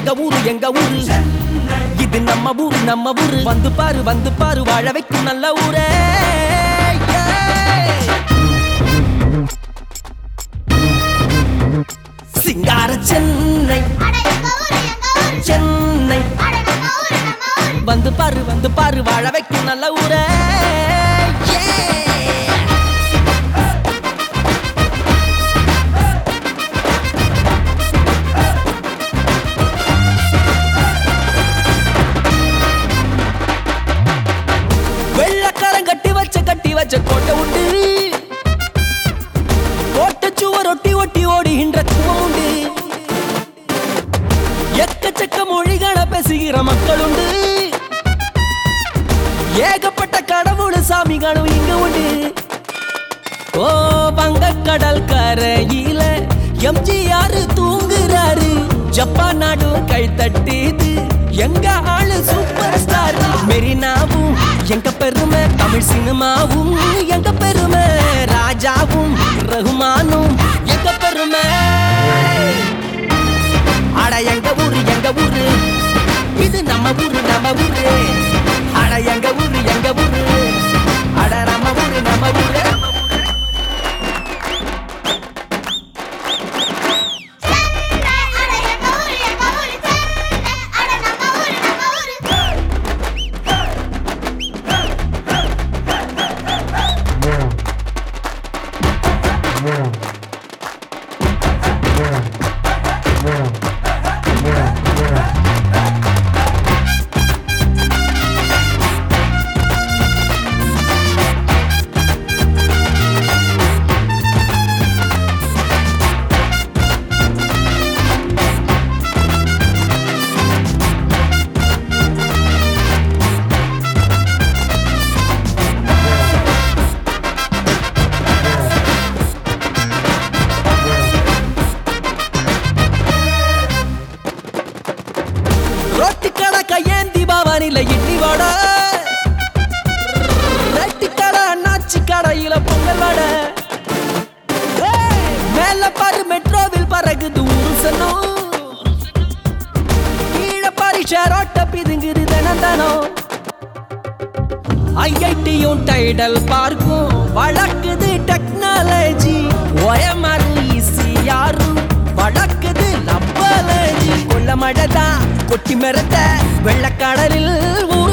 எங்க ஊரு எங்க ஊரு இது நம்ம ஊரு நம்ம ஊரு வந்து பாரு வந்து பாரு வாழ வைக்கும் நல்ல ஊரே சிங்கார சென்னை அட எங்க ஊரு எங்க ஊரு சென்னை அட நம்ம ஊரு நம்ம ஊரு வந்து பாரு வந்து பாரு வாழ வைக்கும் நல்ல ஊரே வெள்ளக்காரன் கட்டி வச்ச கட்டி வச்ச கோட்டை உண்டு கோட்டை சுவர் ஒட்டி ஒட்டி ஓடுகின்ற குவம் உண்டு எக்கச்சக்க மொழிகளை பேசுகிற மக்கள் உண்டு ஏகப்பட்ட கடவுள் சாமிகளும் இங்க உண்டு ஓ வங்கக்கடல் கரையில எம்ஜிஆர் தூங்குறாரு ஜப்பான் நாடு கை தட்டிது எங்க ஆளு சூப்பர் ஸ்டார் மெரினாவும் எங்க பெருமை தமிழ் சினிமாவும் எங்க பெருமை ராஜாவும் ரகுமானும் எங்க பெருமை அட எங்க ஊரு எங்க ஊரு இது நம்ம ஊரு நம்ம ஊரு அட எங்க ஊரு எங்க ஊரு அட நம்ம ஊரு நம்ம ஊரு சென்னை அட எங்க ஊரு எங்க ஊரு சென்னை அட நம்ம ஊரு நம்ம ஊரு ரொட்டி கடை கையேந்தி பவானில இட்லி வடை ரெட்டி கடை அண்ணாச்சி கடையில பொங்கல் வடை ஏய், மேல பாரு மெட்ரோவில் பறகுது ஊரு சனம் கீழே பாரு ஷேரோட்ட பிதுங்குது தினம் தினம் ஐஐடியும் டைடல் பார்க்கும் வழக்குது டெக்னாலஜி ஒயமாறு ஈசியாரும் வழக்குது லப்பாலஜி கொல்ல மழைதான் கொட்டி மிரட்ட வெள்ளக்கடலில்